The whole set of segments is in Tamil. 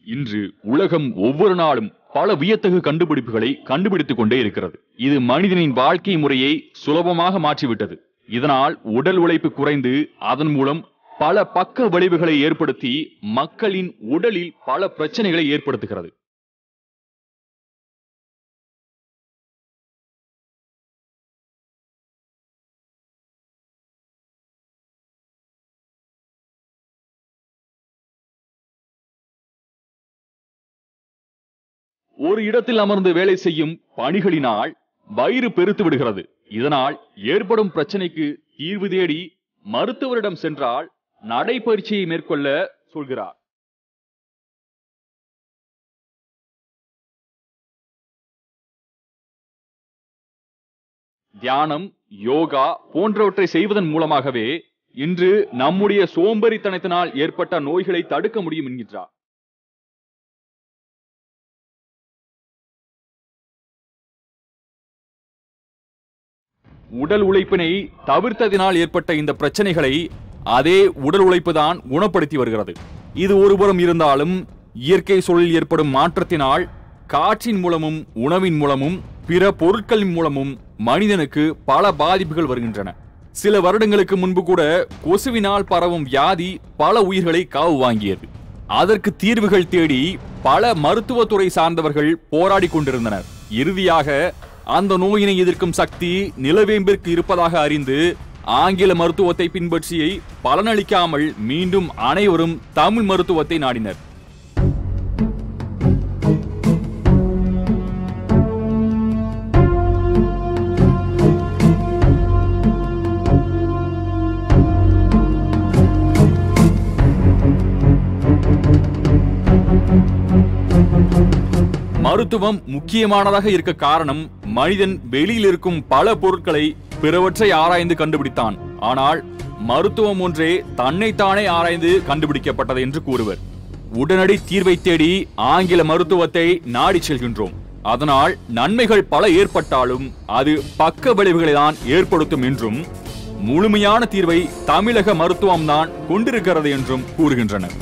இன்று உலகம் ஒவ்வொரு நாளும் பல வியத்தகு கண்டுபிடிப்புகளை கண்டுபிடித்துக் கொண்டே இருக்கிறது இது மனிதனின் வாழ்க்கை முறையை சுலபமாக மாற்றிவிட்டது இதனால் உடல் உழைப்பு குறைந்து அதன் மூலம் பல பக்க விளைவுகளை ஏற்படுத்தி மக்களின் உடலில் பல பிரச்சனைகளை ஏற்படுத்துகிறது ஒரு இடத்தில் அமர்ந்து வேலை செய்யும் பணிகளினால் வயிறு பெருத்து விடுகிறது இதனால் ஏற்படும் பிரச்சனைக்கு தீர்வு தேடி மருத்துவரிடம் சென்றால் நடைபயிற்சியை மேற்கொள்ள சொல்கிறார் தியானம் யோகா போன்றவற்றை செய்வதன் மூலமாகவே இன்று நம்முடைய சோம்பேறித்தனத்தினால் ஏற்பட்ட நோய்களை தடுக்க முடியும் என்கின்றார் உடல் உழைப்பினை தவிர்த்ததினால் ஏற்பட்ட இந்த பிரச்சனைகளை அதே உடல் உழைப்பு தான் குணப்படுத்தி வருகிறது இது ஒருபுறம் இருந்தாலும் இயற்கை சூழலில் ஏற்படும் மாற்றத்தினால் காற்றின் மூலமும் உணவின் மூலமும் பிற பொருட்களின் மூலமும் மனிதனுக்கு பல பாதிப்புகள் வருகின்றன சில வருடங்களுக்கு முன்பு கூட கொசுவினால் பரவும் வியாதி பல உயிர்களை காவு வாங்கியது அதற்கு தீர்வுகள் தேடி பல மருத்துவத்துறை சார்ந்தவர்கள் போராடி கொண்டிருந்தனர் இறுதியாக அந்த நோயினை எதிர்க்கும் சக்தி நிலவேம்பிற்கு இருப்பதாக அறிந்து ஆங்கில மருத்துவத்தை பின்பற்றி பலனளிக்காமல் மீண்டும் அனைவரும் தமிழ் மருத்துவத்தை நாடினர் மருத்துவம் முக்கியமானதாக இருக்க காரணம் மனிதன் வெளியில் இருக்கும் பல பொருட்களை பிறவற்றை ஆராய்ந்து கண்டுபிடித்தான் ஆனால் மருத்துவம் ஒன்றே தன்னைத்தானே ஆராய்ந்து கண்டுபிடிக்கப்பட்டது என்று கூறுவர் உடனடி தீர்வை தேடி ஆங்கில மருத்துவத்தை நாடி செல்கின்றோம் அதனால் நன்மைகள் பல ஏற்பட்டாலும் அது பக்க விளைவுகளை தான் ஏற்படுத்தும் என்றும் முழுமையான தீர்வை தமிழக மருத்துவம்தான் கொண்டிருக்கிறது என்றும் கூறுகின்றனர்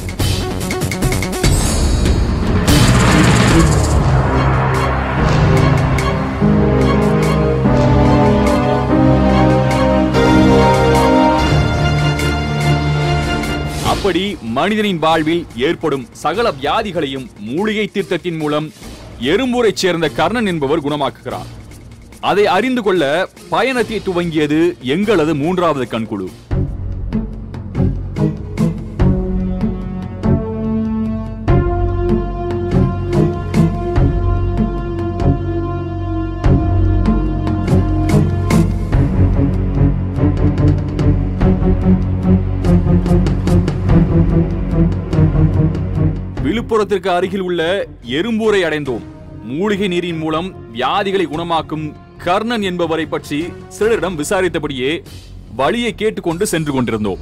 அப்படி மனிதனின் வாழ்வில் ஏற்படும் சகல வியாதிகளையும் மூலிகை தீர்த்தத்தின் மூலம் எறும்பூரைச் சேர்ந்த கர்ணன் என்பவர் குணமாக்குகிறார் அதை அறிந்து கொள்ள பயணத்தை துவங்கியது எங்களது மூன்றாவது கண்குழு விழுப்புரத்திற்கு அருகில் உள்ள எறும்பூரை அடைந்தோம் மூலிகை நீரின் மூலம் வியாதிகளை குணமாக்கும் கர்ணன் என்பவரை பற்றி சிலரிடம் விசாரித்தபடியே வழியை கேட்டுக்கொண்டு சென்று கொண்டிருந்தோம்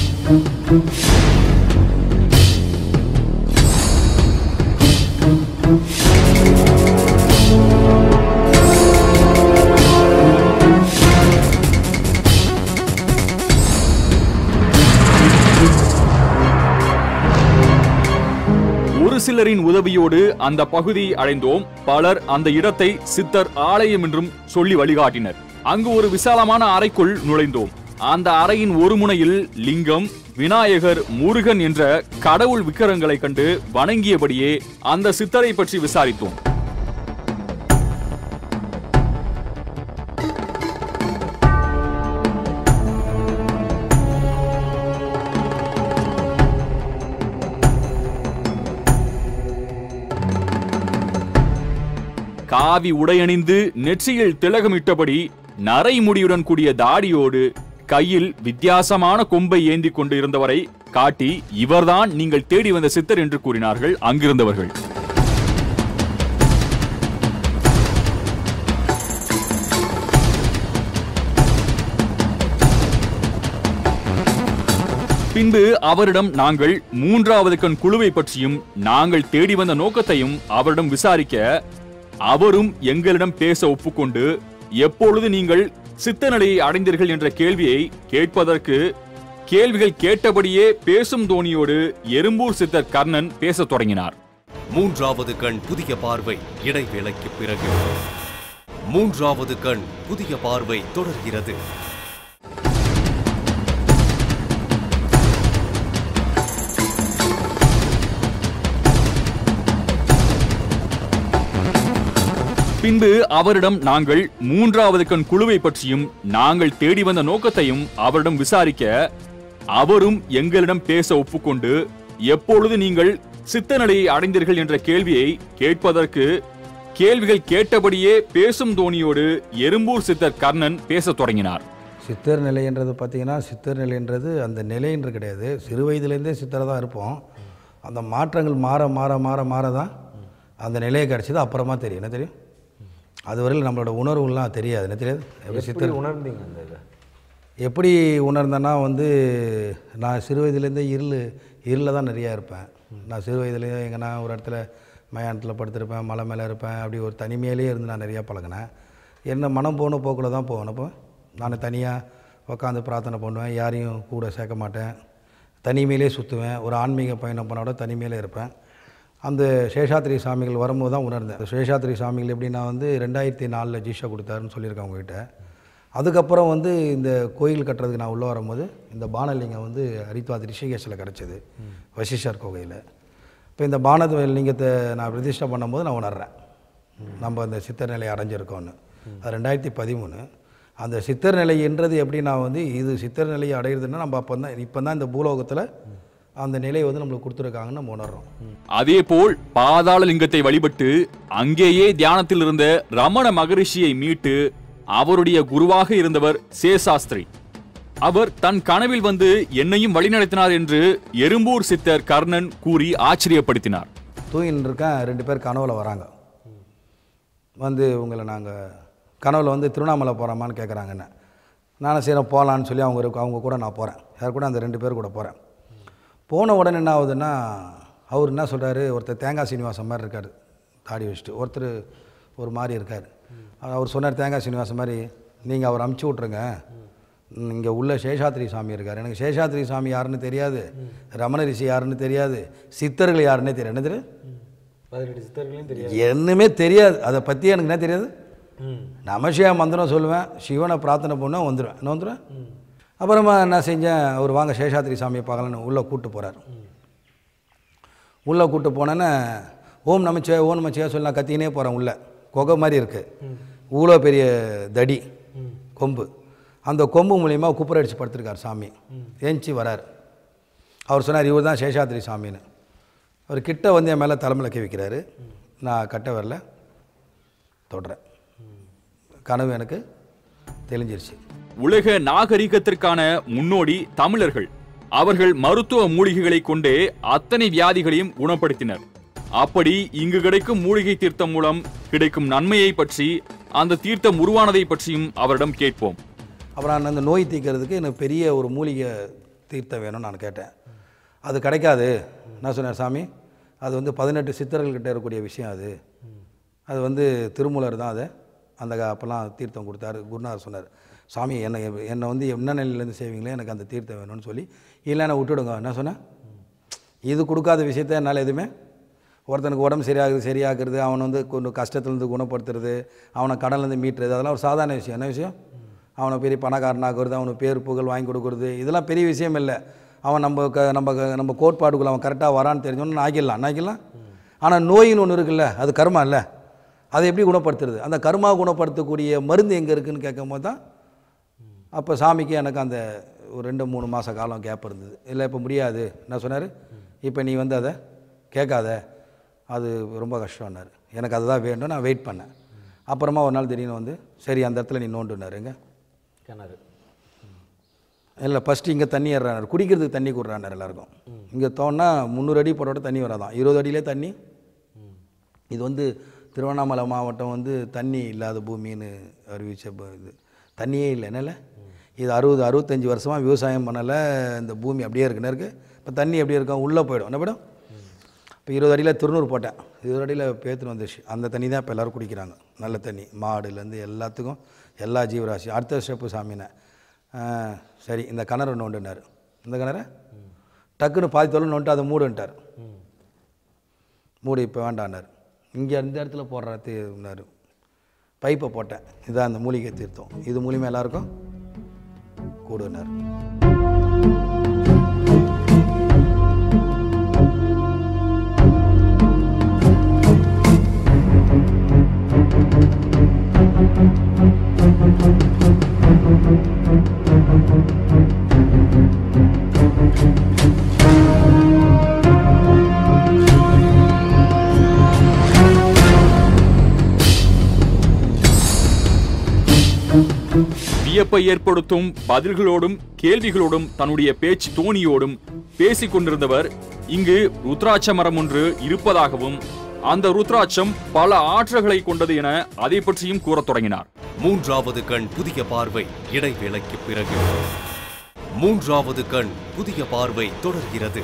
ஒரு சிலரின் உதவியோடு அந்த பகுதியை அடைந்தோம் பலர் அந்த இடத்தை சித்தர் ஆலயம் என்றும் சொல்லி வழிகாட்டினர் அங்கு ஒரு விசாலமான அறைக்குள் நுழைந்தோம் அந்த அறையின் ஒரு முனையில் லிங்கம் விநாயகர் முருகன் என்ற கடவுள் விக்கிரங்களை கண்டு வணங்கியபடியே அந்த சித்தரை பற்றி விசாரித்தோம் காவி உடையணிந்து நெற்றியில் திலகமிட்டபடி நரைமுடியுடன் கூடிய தாடியோடு கையில் வித்தியாசமான கொம்பை ஏந்தி கொண்டு இருந்தவரை காட்டி இவர்தான் நீங்கள் தேடி வந்த சித்தர் என்று கூறினார்கள் அங்கிருந்தவர்கள் பின்பு அவரிடம் நாங்கள் மூன்றாவது கண் குழுவை பற்றியும் நாங்கள் தேடி வந்த நோக்கத்தையும் அவரிடம் விசாரிக்க அவரும் எங்களிடம் பேச ஒப்புக்கொண்டு எப்பொழுது நீங்கள் சித்த நிலையை அடைந்தீர்கள் என்ற கேள்வியை கேட்பதற்கு கேள்விகள் கேட்டபடியே பேசும் தோணியோடு எறும்பூர் சித்தர் கர்ணன் பேசத் தொடங்கினார் மூன்றாவது கண் புதிய பார்வை இடைவேளைக்கு பிறகு மூன்றாவது கண் புதிய பார்வை தொடர்கிறது பின்பு அவரிடம் நாங்கள் மூன்றாவது கண் குழுவை பற்றியும் நாங்கள் தேடி வந்த நோக்கத்தையும் அவரிடம் விசாரிக்க அவரும் எங்களிடம் பேச ஒப்புக்கொண்டு எப்பொழுது நீங்கள் சித்த நிலையை அடைந்தீர்கள் என்ற கேள்வியை கேட்பதற்கு கேள்விகள் கேட்டபடியே பேசும் தோணியோடு எறும்பூர் சித்தர் கர்ணன் பேசத் தொடங்கினார் சித்தர் நிலைன்றது பார்த்தீங்கன்னா சித்தர் நிலைன்றது அந்த நிலைன்று கிடையாது சிறு வயதுலேருந்தே சித்தரை தான் இருப்போம் அந்த மாற்றங்கள் மாற மாற மாற மாற தான் அந்த நிலையை கிடச்சிது அப்புறமா தெரியும் என்ன தெரியும் அதுவரையில் நம்மளோட உணர்வுலாம் தெரியாது என்ன தெரியாது எப்படி சித்தர் உணர்ந்தீங்க அந்த இதை எப்படி உணர்ந்தேன்னா வந்து நான் சிறு வயதுலேருந்தே இருள் இருளில் தான் நிறையா இருப்பேன் நான் சிறு வயதுலேயே எங்கன்னா ஒரு இடத்துல மயானத்தில் படுத்திருப்பேன் மலை மேலே இருப்பேன் அப்படி ஒரு தனிமையிலேயே இருந்து நான் நிறையா பழகினேன் என்ன மனம் போன போக்கில் தான் போவேன் அப்போ நான் தனியாக உட்காந்து பிரார்த்தனை பண்ணுவேன் யாரையும் கூட சேர்க்க மாட்டேன் தனிமையிலே சுற்றுவேன் ஒரு ஆன்மீக பயணம் பண்ணோட தனிமையிலே இருப்பேன் அந்த சேஷாத்திரி சாமிகள் வரும்போது தான் உணர்ந்தேன் அந்த சேஷாத்திரி சாமிகள் எப்படின்னா வந்து ரெண்டாயிரத்தி நாலில் ஜீஷா கொடுத்தாருன்னு சொல்லியிருக்கேன் உங்ககிட்ட அதுக்கப்புறம் வந்து இந்த கோயில் கட்டுறதுக்கு நான் உள்ளே வரும்போது இந்த பானலிங்கம் வந்து ஹரித்வாத் ரிஷிகேஷில் கிடச்சிது வசிஷ்டர் கோகையில் இப்போ இந்த பானத லிங்கத்தை நான் பிரதிஷ்டை பண்ணும்போது நான் உணர்றேன் நம்ம அந்த சித்தர் நிலையை அடைஞ்சிருக்கோன்னு அது ரெண்டாயிரத்தி பதிமூணு அந்த சித்தர் நிலைன்றது எப்படின்னா வந்து இது சித்தர் நிலையை அடையிறதுன்னா நம்ம அப்போ தான் இப்போ தான் இந்த பூலோகத்தில் அந்த நிலையை வந்து நம்மளுக்கு கொடுத்துருக்காங்கன்னு நம்ம உணர்றோம் அதேபோல் பாதாள லிங்கத்தை வழிபட்டு அங்கேயே தியானத்தில் இருந்த ரமண மகரிஷியை மீட்டு அவருடைய குருவாக இருந்தவர் சேசாஸ்திரி அவர் தன் கனவில் வந்து என்னையும் வழிநடத்தினார் என்று எறும்பூர் சித்தர் கர்ணன் கூறி ஆச்சரியப்படுத்தினார் தூங்கின்னு இருக்கேன் ரெண்டு பேர் கனவுல வராங்க வந்து உங்களை நாங்கள் கனவுல வந்து திருவண்ணாமலை போகிறோமான்னு கேட்குறாங்க என்ன நானும் சரி போகலான்னு சொல்லி அவங்க இருக்கு- அவங்க கூட நான் போகிறேன் யார் கூட அந்த ரெண்டு பேர் கூட போகிறேன் போன உடனே என்ன ஆகுதுன்னா அவர் என்ன சொல்கிறாரு ஒருத்தர் தேங்காய் சீனிவாசன் மாதிரி இருக்கார் தாடி வச்சுட்டு ஒருத்தர் ஒரு மாதிரி இருக்கார் அவர் சொன்னார் தேங்காய் சீனிவாசன் மாதிரி நீங்கள் அவர் அமுச்சு விட்ருங்க இங்கே உள்ள சேஷாத்திரி சாமி இருக்கார் எனக்கு சேஷாத்திரி சாமி யாருன்னு தெரியாது ரமண ரிஷி யாருன்னு தெரியாது சித்தர்கள் யாருன்னே தெரியாது என்ன தெரியும் பதினெட்டு சித்தர்களையும் தெரியாது என்னமே தெரியாது அதை பற்றி எனக்கு என்ன தெரியாது ம் நமசிவா மந்திரம் சொல்லுவேன் சிவனை பிரார்த்தனை பண்ணால் வந்துடுவேன் என்ன வந்துடுவேன் அப்புறமா என்ன செஞ்சேன் அவர் வாங்க சேஷாத்திரி சாமியை பார்க்கலான்னு உள்ளே கூப்பிட்டு போகிறார் உள்ளே கூப்பிட்டு போனேன்னே ஓம் நமச்சிவா ஓம் நமச்சிவா சொல்லி நான் கத்தினே போகிறேன் உள்ளே குகை மாதிரி இருக்குது இவ்வளோ பெரிய தடி கொம்பு அந்த கொம்பு மூலியமாக குப்புற அடிச்சு படுத்திருக்கார் சாமி ஏஞ்சி வரார் அவர் சொன்னார் இவர் தான் சேஷாத்திரி சாமின்னு அவர் கிட்ட வந்து என் மேலே தலைமையில் வைக்கிறாரு நான் கட்ட வரல தொடுறேன் கனவு எனக்கு தெளிஞ்சிருச்சு உலக நாகரிகத்திற்கான முன்னோடி தமிழர்கள் அவர்கள் மருத்துவ மூலிகைகளை கொண்டே அத்தனை வியாதிகளையும் குணப்படுத்தினர் அப்படி இங்கு கிடைக்கும் மூலிகை தீர்த்தம் மூலம் கிடைக்கும் நன்மையை பற்றி அந்த தீர்த்தம் உருவானதை பற்றியும் அவரிடம் கேட்போம் அப்புறம் நான் அந்த நோய் தீர்க்கறதுக்கு எனக்கு பெரிய ஒரு மூலிகை தீர்த்தம் வேணும்னு நான் கேட்டேன் அது கிடைக்காது என்ன சொன்னார் சாமி அது வந்து பதினெட்டு சித்தர்கள்கிட்ட இருக்கக்கூடிய விஷயம் அது அது வந்து திருமூலர் தான் அதை அந்த கா- அப்போல்லாம் தீர்த்தம் கொடுத்தாரு குருநாதர் சொன்னார் சாமி என்னை என்னை வந்து என்ன நிலையிலேருந்து செய்வீங்களே எனக்கு அந்த தீர்த்தம் வேணும்னு சொல்லி இல்லைன்னா விட்டுடுங்க என்ன சொன்னேன் இது கொடுக்காத விஷயத்த என்னால் எதுவுமே ஒருத்தனுக்கு உடம்பு சரியாகுது சரியாக்குறது அவனை வந்து கொஞ்சம் கஷ்டத்துலேருந்து குணப்படுத்துறது அவனை கடன்லேருந்து மீட்டுறது அதெல்லாம் ஒரு சாதாரண விஷயம் என்ன விஷயம் அவனை பெரிய பணக்காரனாக்குறது அவனுக்கு பேர் புகழ் வாங்கி கொடுக்குறது இதெல்லாம் பெரிய விஷயம் இல்லை அவன் நம்ம க நம்ம க- நம்ம கோட்பாடுக்குள்ள அவன் கரெக்டாக வரான்னு தெரிஞ்சோன்னு ஆக்கிடலாம் ஆக்கிடலாம் ஆனால் நோயின்னு ஒன்று இருக்குல்ல அது கர்மா இல்லை அதை எப்படி குணப்படுத்துறது அந்த கர்மா குணப்படுத்தக்கூடிய மருந்து எங்கே இருக்குன்னு கேட்கும்போது தான் அப்போ சாமிக்கு எனக்கு அந்த ஒரு ரெண்டு மூணு மாத காலம் கேப் இருந்தது இல்லை இப்போ முடியாது என்ன சொன்னார் இப்போ நீ வந்து அதை கேட்காத அது ரொம்ப கஷ்டம்னாரு எனக்கு அதுதான் வேண்டும் நான் வெயிட் பண்ணேன் அப்புறமா ஒரு நாள் திடீர்னு வந்து சரி அந்த இடத்துல நீ நோண்டுனாருங்க கிணறு இல்லை ஃபஸ்ட்டு இங்கே தண்ணி ஏறாரு குடிக்கிறதுக்கு தண்ணி கொடுறாரு எல்லாருக்கும் இங்கே தோணா முந்நூறு அடி போட்டோட தண்ணி வராதான் இருபது அடியிலே தண்ணி இது வந்து திருவண்ணாமலை மாவட்டம் வந்து தண்ணி இல்லாத பூமின்னு அறிவிச்ச ப- இது தண்ணியே இல்லை என்னல இது அறுபது அறுபத்தஞ்சி வருஷமாக விவசாயம் பண்ணலை இந்த பூமி அப்படியே இருக்குன்னு இருக்குது இப்போ தண்ணி அப்படியே இருக்கும் உள்ளே போயிடும் என்ன போயிடும் இப்போ இருபது அடியில் திருநூறு போட்டேன் இருபது அடியில் பேத்துன்னு வந்துச்சு அந்த தண்ணி தான் இப்போ எல்லோரும் குடிக்கிறாங்க நல்ல தண்ணி மாடுலேருந்து எல்லாத்துக்கும் எல்லா ஜீவராசி அடுத்த ஸ்டெப்பு சாமினை ஆ, சரி இந்த கிணறு நோண்டுனார் இந்த கிணறு டக்குன்னு பாதி தொழில் நோண்டு அதை மூடுன்ட்டார் மூடி இப்போ வேண்டான்னார் இங்கே இந்த இடத்துல போடுற தீர்னார் பைப்பை போட்டேன் இதான் அந்த மூலிகை தீர்த்தம் இது மூலியமாக எல்லாருக்கும் கூடுனார் வியப்பை ஏற்படுத்தும் பதில்களோடும் கேள்விகளோடும் தன்னுடைய பேச்சு தோணியோடும் பேசிக் கொண்டிருந்தவர் இங்கு ருத்ராட்ச மரம் ஒன்று இருப்பதாகவும் அந்த ருத்ராட்சம் பல ஆற்றல்களை கொண்டது என அதை பற்றியும் கூறத் தொடங்கினார் மூன்றாவது கண் புதிய பார்வை இடைவேளைக்கு பிறகு மூன்றாவது கண் புதிய பார்வை தொடர்கிறது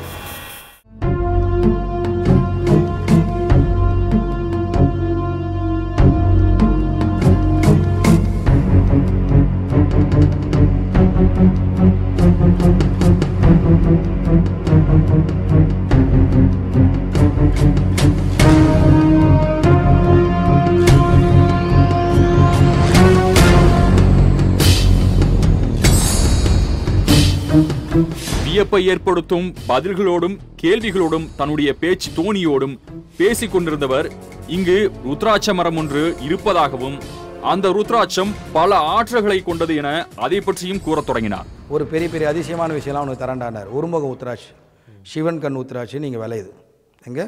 வியப்பை ஏற்படுத்தும் பதில்களோடும் கேள்விகளோடும் தன்னுடைய பேச்சு தோணியோடும் பேசிக் கொண்டிருந்தவர் இங்கு ருத்ராட்ச மரம் ஒன்று இருப்பதாகவும் அந்த ருத்ராட்சம் பல ஆற்றல்களை கொண்டது என அதை பற்றியும் கூறத் தொடங்கினார் ஒரு பெரிய பெரிய அதிசயமான விஷயம்லாம் உனக்கு தரண்டானார் ஒருமுகம் உத்ராட்சி சிவன் கண் உத்ராட்சி நீங்கள் விளையுது எங்கே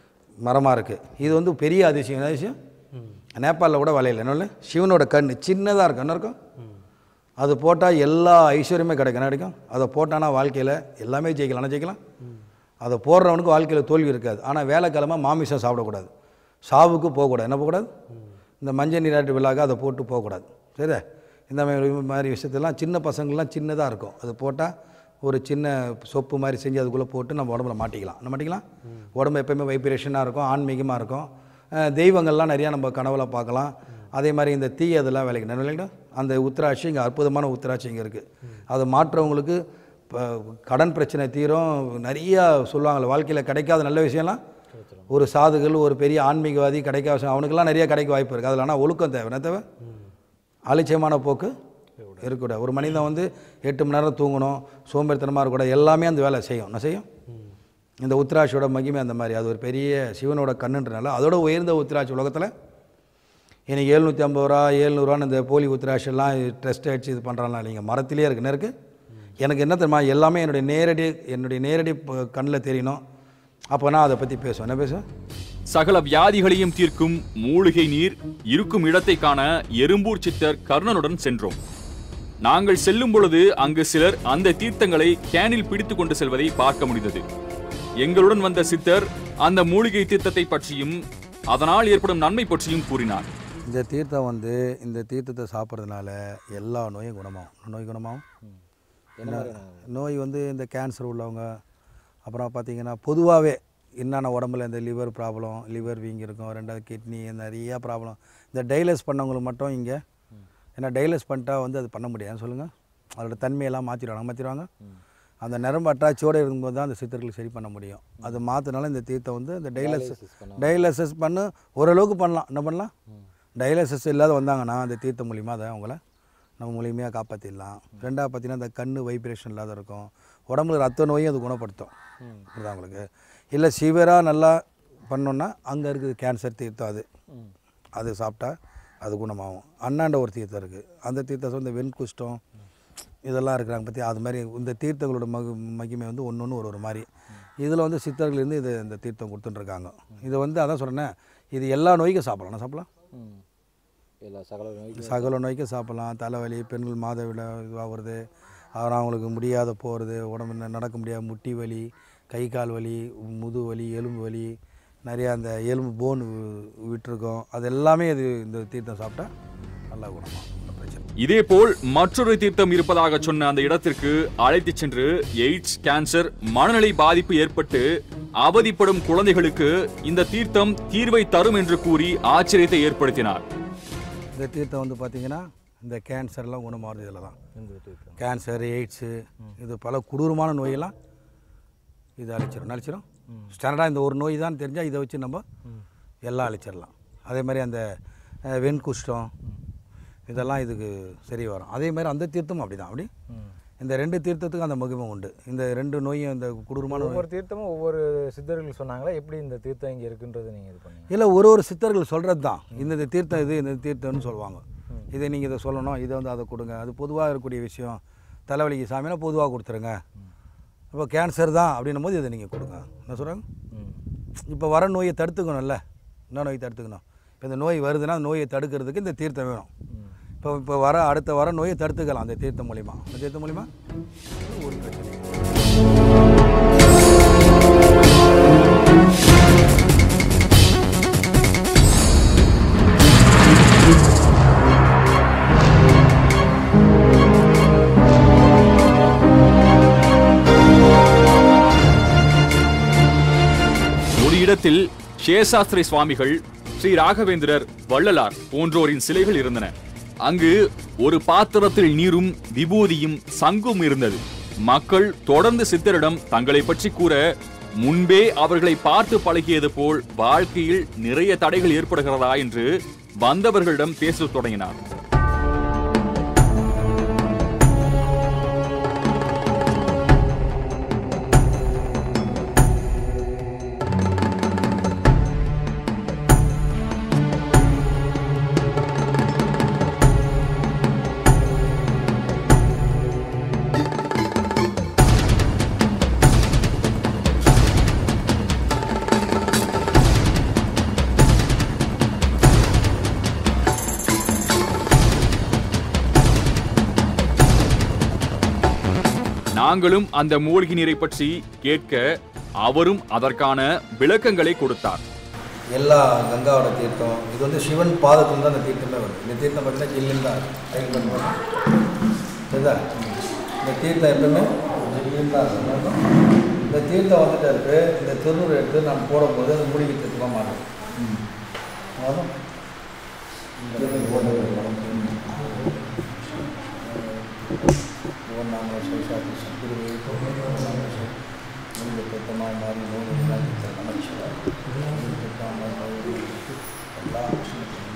மரமாக இருக்குது இது வந்து பெரிய அதிசயம் என்ன அதிசயம் நேபாளில் கூட விளையல என்ன சிவனோட கண் சின்னதாக இருக்கும் என்ன இருக்கும் அது போட்டால் எல்லா ஐஸ்வர்யமே கிடைக்கும் என்ன கிடைக்கும் அதை போட்டானா வாழ்க்கையில் எல்லாமே ஜெயிக்கலாம் என்ன ஜெயிக்கலாம் அதை போடுறவனுக்கு வாழ்க்கையில் தோல்வி இருக்காது ஆனால் வேலைக்கிழமை மாமிசம் சாப்பிடக்கூடாது சாவுக்கு போகக்கூடாது என்ன போகக்கூடாது இந்த மஞ்சள் நீராட்டு விழாக்கு அதை போட்டு போகக்கூடாது சரியா இந்த மாதிரி மாதிரி விஷயத்தெல்லாம் சின்ன பசங்கள்லாம் சின்னதாக இருக்கும் அது போட்டால் ஒரு சின்ன சொப்பு மாதிரி செஞ்சு அதுக்குள்ளே போட்டு நம்ம உடம்புல மாட்டிக்கலாம் என்ன மாட்டிக்கலாம் உடம்பு எப்பயுமே வைப்ரேஷனாக இருக்கும் ஆன்மீகமாக இருக்கும் அஹ் தெய்வங்கள்லாம் நிறையா நம்ம கனவுல பார்க்கலாம் அதே மாதிரி இந்த தீ அதெல்லாம் வேலைக்கு நினைவில்லைங்களா அந்த உத்திராட்சி இங்கே அற்புதமான உத்திராட்சி இங்கே இருக்குது அதை மாற்றவங்களுக்கு இப்போ கடன் பிரச்சனை தீரும் நிறையா சொல்லுவாங்கள்ல வாழ்க்கையில் கிடைக்காத நல்ல விஷயம்லாம் ஒரு சாதுகள் ஒரு பெரிய ஆன்மீகவாதி கிடைக்காத விஷயம் அவனுக்கெல்லாம் நிறைய கிடைக்க வாய்ப்பு இருக்குது அதில் ஆனால் ஒழுக்கம் தேவை என்ன தேவை அலட்சியமான போக்கு இருக்கக்கூடாது ஒரு மனிதன் வந்து எட்டு மணி நேரம் தூங்கணும் சோம்பேறித்தனமாக இருக்கக்கூடாது எல்லாமே அந்த வேலை செய்யும் என்ன செய்யும் இந்த உத்திராட்சியோட மகிமை அந்த மாதிரி அது ஒரு பெரிய சிவனோட கண்ணுன்றனால அதோட உயர்ந்த உத்திராட்சி உலகத்தில் இன்னைக்கு எழுநூற்றி ஐம்பது ரூபா ஏழ்நூறுவான்னு இந்த போலி உத்திராட்சி எல்லாம் டெஸ்ட் அடிச்சு இது பண்ணுறாங்களா நீங்கள் மரத்திலே இருக்கு என்ன இருக்கு எனக்கு என்ன தெரியுமா எல்லாமே என்னுடைய நேரடி என்னுடைய நேரடி கண்ணில் தெரியணும் அப்போ நான் அதை பற்றி பேசுவேன் என்ன பேசுவேன் சகல வியாதிகளையும் தீர்க்கும் மூலிகை நீர் இருக்கும் இடத்தை காண எறும்பூர் சித்தர் கர்ணனுடன் சென்றோம் நாங்கள் செல்லும் பொழுது அங்கு சிலர் அந்த தீர்த்தங்களை கேனில் பிடித்துக் கொண்டு செல்வதை பார்க்க முடிந்தது எங்களுடன் வந்த சித்தர் அந்த மூலிகை தீர்த்தத்தை பற்றியும் அதனால் ஏற்படும் நன்மை பற்றியும் கூறினார் இந்த தீர்த்தம் வந்து இந்த தீர்த்தத்தை சாப்பிட்றதுனால எல்லா நோயும் குணமாகும் நோய் குணமாகும் என்ன நோய் வந்து இந்த கேன்சர் உள்ளவங்க அப்புறம் பார்த்தீங்கன்னா பொதுவாகவே என்னென்ன உடம்புல இந்த லிவர் ப்ராப்ளம் லிவர் வீங்கி இருக்கும் ரெண்டாவது கிட்னி நிறைய ப்ராப்ளம் இந்த டைலஸ் பண்ணவங்களுக்கு மட்டும் இங்கே ஏன்னா டைலஸ் பண்ணிட்டா வந்து அது பண்ண முடியாது சொல்லுங்கள் அதோட தன்மையெல்லாம் மாற்றிடுவாங்க மாற்றிடுவாங்க அந்த நரம்பு அட்டாச்சியோடு இருக்கும்போது தான் அந்த சித்தர்களுக்கு சரி பண்ண முடியும் அது மாற்றினால இந்த தீர்த்தம் வந்து இந்த டைலஸ் டைலசிஸ் பண்ணு ஓரளவுக்கு பண்ணலாம் என்ன பண்ணலாம் டயாலிசிஸ் இல்லாத வந்தாங்கன்னா அந்த தீர்த்தம் மூலிமா அதை அவங்கள நம்ம மூலியமாக காப்பாற்றிடலாம் ரெண்டாவது பார்த்தீங்கன்னா இந்த கண் வைப்ரேஷன் இல்லாத இருக்கும் உடம்புல ரத்த நோயும் அது குணப்படுத்தும் புரியுதா உங்களுக்கு இல்லை சிவியராக நல்லா பண்ணோன்னா அங்கே இருக்குது கேன்சர் தீர்த்தம் அது அது சாப்பிட்டா அது குணமாகும் அண்ணாண்ட ஒரு தீர்த்தம் இருக்குது அந்த தீர்த்தம் வந்து வெண்குஷ்டம் இதெல்லாம் இருக்கிறாங்க பற்றி அது மாதிரி இந்த தீர்த்தங்களோட மகு மகிமை வந்து ஒன்று ஒன்று ஒரு ஒரு மாதிரி இதில் வந்து சித்தர்கள் இருந்து இது இந்த தீர்த்தம் கொடுத்துட்டுருக்காங்க இது வந்து அதான் சொல்கிறேன்னே இது எல்லா நோய்க்கும் சாப்பிடலாம் என்ன சாப்பிடலாம் எல்லா சகல நோய்க்கும் சகல நோய்க்கும் சாப்பிடலாம் தலைவலி பெண்கள் மாதவிட இதுவாகிறது அப்புறம் அவங்களுக்கு முடியாத போகிறது உடம்பு ந- நடக்க முடியாத முட்டி வலி கை கால் வலி முது வலி எலும்பு வலி நிறையா அந்த எலும்பு போன் விட்டுருக்கோம் அது எல்லாமே இது இந்த தீர்த்தம் சாப்பிட்டா நல்லா குணமாகும் ஒண்ணும் பிரச்சனை இல்லை. இதேபோல் மற்றொரு தீர்த்தம் இருப்பதாக சொன்ன அந்த இடத்திற்கு அழைத்துச் சென்று எய்ட்ஸ் கேன்சர் மனநிலை பாதிப்பு ஏற்பட்டு அவதிப்படும் குழந்தைகளுக்கு இந்த தீர்த்தம் தீர்வை தரும் என்று கூறி ஆச்சரியத்தை ஏற்படுத்தினார் இந்த தீர்த்தம் வந்து பார்த்திங்கன்னா இந்த கேன்சர்லாம் குணமாகிறது இதில் தான் கேன்சர் எய்ட்ஸு இது பல கொடூரமான நோயெல்லாம் இது அழிச்சிடும் அழிச்சிடும் ஸ்டாண்டர்டாக இந்த ஒரு நோய் தான் தெரிஞ்சால் இதை வச்சு நம்ம எல்லாம் அழிச்சிடலாம் அதே மாதிரி அந்த அஹ், வெண்குஷ்டம் இதெல்லாம் இதுக்கு சரி வரும் அதே மாதிரி அந்த தீர்த்தமும் அப்படி தான் அப்படி இந்த ரெண்டு தீர்த்தத்துக்கும் அந்த மகிமை உண்டு இந்த ரெண்டு நோயும் இந்த கொடூரமான நோய் ஒவ்வொரு தீர்த்தமும் ஒவ்வொரு சித்தர்கள் சொன்னாங்களா எப்படி இந்த தீர்த்தம் இங்கே இருக்குன்றது நீங்கள் இது பண்ணீங்க இல்லை ஒரு ஒரு சித்தர்கள் சொல்கிறது தான் இந்த இந்த தீர்த்தம் இது இந்த தீர்த்தம்னு சொல்லுவாங்க இதை நீங்கள் இதை சொல்லணும் இதை வந்து அதை கொடுங்க அது பொதுவாக இருக்கக்கூடிய விஷயம் தலைவலிக்கு சாமினா பொதுவாக கொடுத்துருங்க இப்போ கேன்சர் தான் அப்படின்னும் போது இதை நீங்கள் கொடுங்க என்ன சொல்கிறாங்க ம் இப்போ வர நோயை தடுத்துக்கணும்ல என்ன நோய் தடுத்துக்கணும் இப்போ இந்த நோய் வருதுன்னா அந்த நோயை தடுக்கிறதுக்கு இந்த தீர்த்தம் வேணும் இப்போ இப்போ வர அடுத்த வர நோயை தடுத்துக்கலாம் அந்த தீர்த்தம் மூலிமா அந்த தீர்த்தம் மூலிமா ஒரு பிரச்சனை இல்லை. ஒரு இடத்தில் சேஷாஸ்திரி சுவாமிகள் ஸ்ரீ ராகவேந்திரர் வள்ளலார் போன்றோரின் சிலைகள் இருந்தன அங்கு ஒரு பாத்திரத்தில் நீரும் விபூதியும் சங்கும் இருந்தது மக்கள் தொடர்ந்து சித்தரிடம் தங்களை பற்றி கூற முன்பே அவர்களை பார்த்து பழகியது போல் வாழ்க்கையில் நிறைய தடைகள் ஏற்படுகிறதா என்று வந்தவர்களிடம் பேசத் தொடங்கினார் நாங்களும் அந்த மூலிகை நீரை பற்றி கேட்க அவரும் அதற்கான விளக்கங்களை கொடுத்தார் எல்லா கங்காவோட தீர்த்தம் இது வந்து சிவன் பாதத்தில் தான் அந்த தீர்த்தமே வருது இந்த தீர்த்தம் பார்த்தீங்கன்னா ஜில்லுன்னு தான் டைம் பண்ணுவோம் சரிதா இந்த தீர்த்தம் எப்பவுமே ஜில்லுன்னு தான் இருக்கும் இந்த தீர்த்தம் வந்துட்டு இருக்கு இந்த திருநூறு எடுத்து நம்ம போடும்போது அது மூலிகை தீர்த்தமாக மாறும் மாறும் ஓம் நாம சிவசாத்தி சத்குருவே மூலிகை தீர்த்தமாக மாறி நோய் எல்லாம் தீர்த்தம் நமச்சிவாய் மூலிகை தீர்த்தமாக மாறி எல்லா விஷயத்தையும்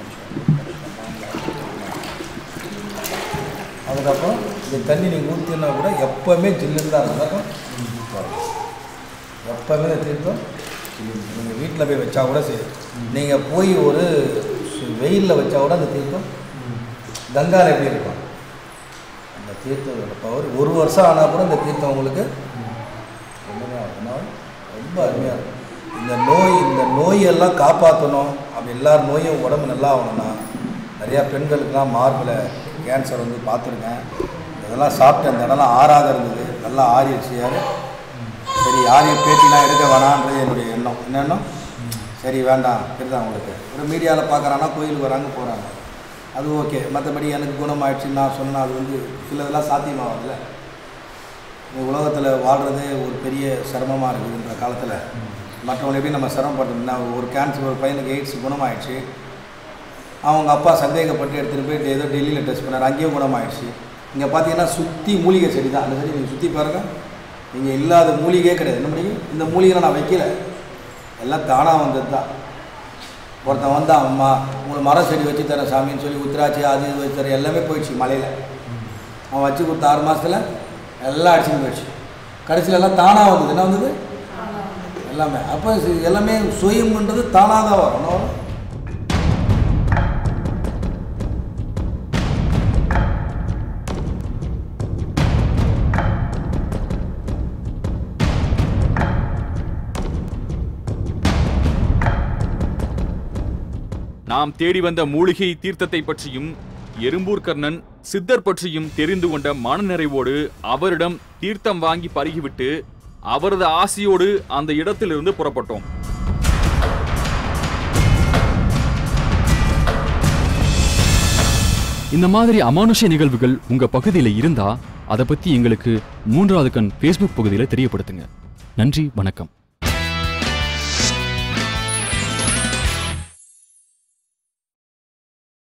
அதுக்கப்புறம் இந்த தண்ணி நீங்கள் ஊற்றினா கூட எப்போவுமே ஜில்லுன்னு தான் இருக்கும் எப்போவுமே இந்த தீர்த்தம் நீங்கள் வீட்டில் போய் வச்சா கூட சரி நீங்கள் போய் ஒரு வெயிலில் வச்சா கூட அந்த தீர்த்தம் கங்கால எப்படி இருக்கும் அந்த தீர்த்தத்தோட பவர் ஒரு வருஷம் ஆனால் கூட இந்த தீர்த்தம் உங்களுக்கு ஒன்றுமே அதனால் ரொம்ப அருமையாக இருக்கும் இந்த நோய் இந்த நோயெல்லாம் காப்பாற்றணும் அப்படி எல்லார் நோயும் உடம்பு நல்லா ஆகணும்னா நிறையா பெண்களுக்கெல்லாம் மார்பில் கேன்சர் வந்து பார்த்துருக்கேன் இதெல்லாம் சாப்பிட்டு அந்த இடம்லாம் ஆறாத இருந்தது நல்லா ஆறிடுச்சு யார் சரி யாரையும் பேட்டிலாம் எடுக்க வேணான்றது என்னுடைய எண்ணம் என்ன எண்ணம் சரி வேண்டாம் தெரியுதா உங்களுக்கு ஒரு மீடியாவில் பார்க்குறாங்கன்னா கோயிலுக்கு வராங்க போகிறாங்க அது ஓகே மற்றபடி எனக்கு குணமாயிடுச்சுன்னு நான் சொன்னால் அது வந்து சிலதெல்லாம் சாத்தியமாகுதுல்ல இந்த உலகத்தில் வாழ்கிறதே ஒரு பெரிய சிரமமாக இருக்குதுன்ற காலத்தில் மற்றவங்களை எப்படி நம்ம சிரமப்படுத்தணும் நான் ஒரு கேன்சர் ஒரு பையனுக்கு எய்ட்ஸ் குணமாயிடுச்சு அவங்க அப்பா சந்தேகப்பட்டு எடுத்துகிட்டு போய் ஏதோ டெல்லியில் டெஸ்ட் பண்ணார் அங்கேயும் குணமாயிடுச்சு இங்கே பார்த்தீங்கன்னா சுற்றி மூலிகை செடி தான் அந்த செடி நீங்கள் சுற்றி பாருங்கள் நீங்கள் இல்லாத மூலிகையே கிடையாது என்ன முடியும் இந்த மூலிகை நான் வைக்கல எல்லாம் தானாக வந்தது தான் ஒருத்தன் வந்தான் அம்மா உங்களுக்கு மரம் செடி வச்சு தரேன் சாமின்னு சொல்லி உத்திராட்சி அது இது வச்சு தரேன் எல்லாமே போயிடுச்சு மலையில் அவன் வச்சு கொடுத்த ஆறு மாதத்தில் எல்லாம் அடிச்சுன்னு போயிடுச்சு கடைசியில் எல்லாம் தானாக வந்தது என்ன வந்தது எல்லாமே அப்போ இது எல்லாமே சுயம்ன்றது தானாக தான் வரும் என்ன வரும் நாம் தேடி வந்த மூலிகை தீர்த்தத்தை பற்றியும் எறும்பூர் கர்ணன் சித்தர் பற்றியும் தெரிந்து கொண்ட மனநிறைவோடு அவரிடம் தீர்த்தம் வாங்கி பருகிவிட்டு அவரது ஆசியோடு அந்த இடத்திலிருந்து புறப்பட்டோம் இந்த மாதிரி அமானுஷ்ய நிகழ்வுகள் உங்க பகுதியில் இருந்தா அதை பத்தி எங்களுக்கு மூன்றாவது கண் ஃபேஸ்புக் பகுதியில் தெரியப்படுத்துங்க நன்றி வணக்கம்